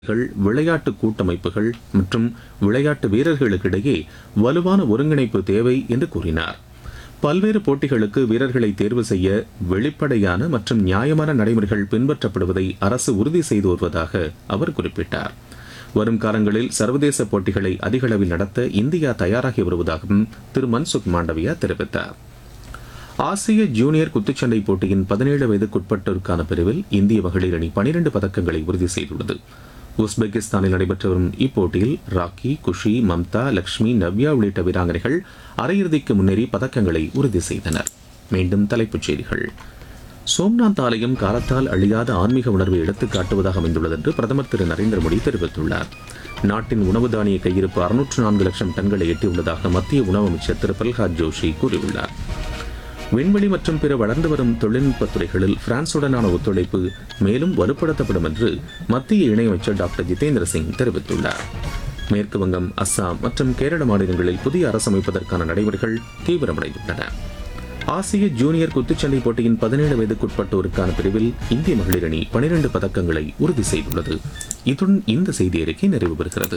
கள், விளையாட்டு கூட்டமைப்புகள் மற்றும் விளையாட்டு வீரர்களுக்கிடையே வலுவான ஒருங்கிணைப்பு தேவை என்று கூறினார் பல்வேறு போட்டிகளுக்கு வீரர்களை தேர்வு செய்ய வெளிப்படையான மற்றும் நியாயமான நடைமுறைகள் பின்பற்றப்படுவதை அரசு உறுதி செய்து வருவதாக அவர் குறிப்பிட்டார் வரும் காலங்களில் சர்வதேச போட்டிகளை அதிக அளவில் நடத்த இந்தியா தயாராகி வருவதாகவும் திரு மன்சுக் மாண்டவியா தெரிவித்தார் ஆசிய ஜூனியர் குத்துச்சண்டை போட்டியின் பதினேழு வயதுக்குட்பட்டோருக்கான பிரிவில் இந்திய மகளிர் அணி பனிரெண்டு பதக்கங்களை உறுதி செய்துள்ளது உஸ்பெகிஸ்தானில் நடைபெற்று வரும் இப்போட்டியில் ராக்கி குஷி மம்தா லக்ஷ்மி நவ்யா உள்ளிட்ட வீராங்கனைகள் அரையிறுதிக்கு முன்னேறி பதக்கங்களை உறுதி செய்தனர் மீண்டும் தலைப்புச் செய்திகள் சோம்நாத் ஆலயம் காலத்தால் அழியாத ஆன்மீக உணர்வை எடுத்துக் காட்டுவதாக அமைந்துள்ளது என்று பிரதமர் திரு நரேந்திர மோடி தெரிவித்துள்ளார் நாட்டின் உணவு தானிய கையிருப்பு அறுநூற்று நான்கு லட்சம் டன்களை எட்டியுள்ளதாக மத்திய உணவு அமைச்சர் திரு பிரல்ஹாத் ஜோஷி கூறியுள்ளார் விண்வெளி மற்றும் பிற வளர்ந்து வரும் தொழில்நுட்பத் துறைகளில் பிரான்சுடனான ஒத்துழைப்பு மேலும் வலுப்படுத்தப்படும் என்று மத்திய இணையமைச்சர் டாக்டர் ஜிதேந்திர சிங் தெரிவித்துள்ளார் மேற்கு வங்கம் அஸ்ஸாம் மற்றும் கேரள மாநிலங்களில் புதிய அரசு அமைப்பதற்கான நடைமுறைகள் தீவிரமடைந்துள்ளன ஆசிய ஜூனியர் குத்துச்சண்டை போட்டியின் பதினேழு வயதுக்குட்பட்டோருக்கான பிரிவில் இந்திய மகளிர் அணி பனிரெண்டு பதக்கங்களை உறுதி செய்துள்ளது இத்துடன் இந்த செய்தி அறிக்கை நிறைவு பெறுகிறது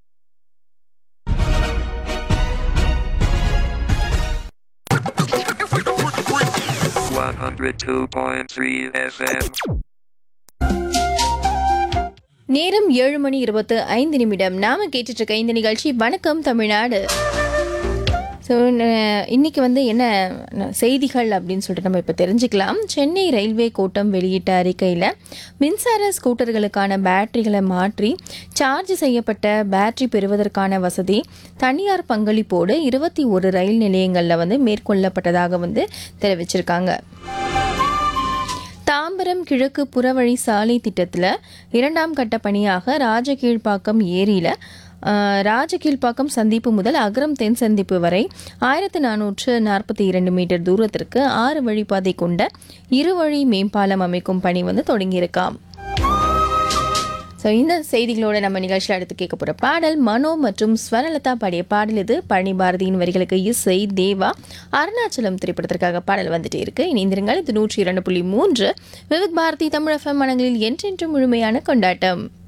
102.3 FM. நேரம் ஏழு மணி இருபத்து ஐந்து நிமிடம் நாம கேட்டுட்டு இருக்க இந்த நிகழ்ச்சி வணக்கம் தமிழ்நாடு ஸோ இன்னைக்கு வந்து என்ன ந- செய்திகள் அப்படின்னு சொல்லிட்டு நம்ம இப்போ தெரிஞ்சுக்கலாம் சென்னை ரயில்வே கோட்டம் வெளியிட்ட அறிக்கையில் மின்சார ஸ்கூட்டர்களுக்கான பேட்டரிகளை மாற்றி சார்ஜ் செய்யப்பட்ட பேட்டரி பெறுவதற்கான வசதி தனியார் பங்களிப்போடு இருபத்தி ஒரு ரயில் நிலையங்களில் வந்து மேற்கொள்ளப்பட்டதாக வந்து தெரிவிச்சிருக்காங்க தாம்பரம் கிழக்கு புறவழி சாலை திட்டத்தில் இரண்டாம் கட்ட பணியாக ராஜகீழ்ப்பாக்கம் ஏரியில் ராஜகீழ்ப்பாக்கம் சந்திப்பு முதல் அகரம் தென் சந்திப்பு வரை ஆயிரத்து நானூற்று நாற்பத்தி இரண்டு மீட்டர் தூரத்திற்கு ஆறு வழிப்பாதை கொண்ட இருவழி மேம்பாலம் அமைக்கும் பணி வந்து தொடங்கியிருக்காம் ஸோ இந்த செய்திகளோட நம்ம நிகழ்ச்சியில் அடுத்து கேட்க போகிற பாடல் மனோ மற்றும் ஸ்வரலதா பாடிய பாடல் இது பழனி பாரதியின் வரிகளுக்கு இசை தேவா அருணாச்சலம் திரைப்படத்திற்காக பாடல் வந்துட்டே இருக்கு இணைந்திருங்கள் இது நூற்றி இரண்டு புள்ளி மூன்று விவித் பாரதி தமிழ் எஃப்எம் மனங்களில் என்றென்றும் முழுமையான கொண்டாட்டம்